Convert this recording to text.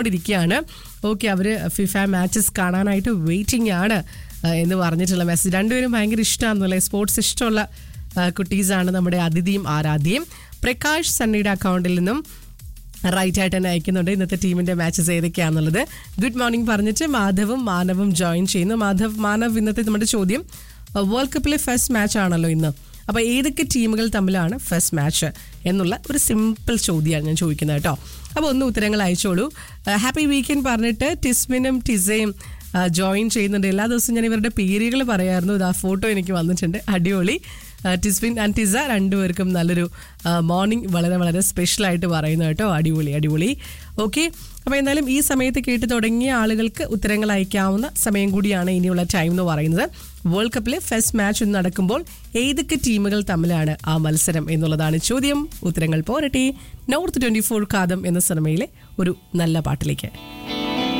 ഇരിക്കുകയാണ് ഓക്കെ അവർ FIFA matches കാണാനായിട്ട് വെയിറ്റിംഗ് ആണ് ആ, എന്ന് പറഞ്ഞിട്ടുള്ള മെസ്സേജ് രണ്ടുപേരും ഭയങ്കര ഇഷ്ടമാണെന്നല്ലേ സ്പോർട്സ് ഇഷ്ടമുള്ള ആ, കുട്ടീസാണ് നമ്മുടെ അതിഥിയും ആരാധ്യയും പ്രകാശ് സണ്ണിയുടെ അക്കൗണ്ടിൽ നിന്നും റൈറ്റ് ആയിട്ട് തന്നെ അയക്കുന്നുണ്ട് ഇന്നത്തെ ടീമിന്റെ മാച്ചസ് ഏതൊക്കെയാണെന്നുള്ളത് ഗുഡ് മോർണിംഗ് പറഞ്ഞിട്ട് മാധവും മാനവും ജോയിൻ ചെയ്യുന്നു മാധവ് മാനവ് ഇന്നത്തെ നമ്മുടെ ചോദ്യം വേൾഡ് കപ്പിലെ ഫസ്റ്റ് മാച്ച് ആണല്ലോ ഇന്ന് അപ്പോൾ ഏതൊക്കെ ടീമുകൾ തമ്മിലാണ് ഫസ്റ്റ് മാച്ച് എന്നുള്ള ഒരു സിമ്പിൾ ചോദ്യമാണ് ഞാൻ ചോദിക്കുന്നത് കേട്ടോ അപ്പോൾ ഒന്ന് ഉത്തരങ്ങൾ അയച്ചോളൂ ഹാപ്പി വീക്കെൻഡ് പറഞ്ഞിട്ട് ടിസ്മിനും ടിസയും ജോയിൻ ചെയ്യുന്നുണ്ട് എല്ലാ ദിവസവും ഞാൻ ഇവരുടെ പേരുകൾ പറയായിരുന്നു ഇത് ആ ഫോട്ടോ എനിക്ക് വന്നിട്ടുണ്ട് അടിപൊളി ആ, ടിസ്വിൻ ആൻഡ് ടിസ രണ്ടുപേർക്കും നല്ലൊരു മോർണിംഗ് വളരെ വളരെ സ്പെഷ്യൽ ആയിട്ട് പറയുന്നു കേട്ടോ അടിപൊളി അടിപൊളി ഓക്കെ അപ്പോൾ എന്തായാലും ഈ സമയത്ത് കേട്ട് തുടങ്ങിയ ആളുകൾക്ക് ഉത്തരങ്ങൾ അയക്കാവുന്ന സമയം കൂടിയാണ് ഇനിയുള്ള ടൈം എന്ന് പറയുന്നത് വേൾഡ് കപ്പിലെ ഫസ്റ്റ് മാച്ച് ഇന്ന് നടക്കുമ്പോൾ ഏതൊക്കെ ടീമുകൾ തമ്മിലാണ് ആ മത്സരം എന്നുള്ളതാണ് ചോദ്യം ഉത്തരങ്ങൾ പോരട്ടെ നോർത്ത് ട്വന്റി ഫോർ കാദം എന്ന സിനിമയിലെ ഒരു നല്ല പാട്ടിലേക്ക്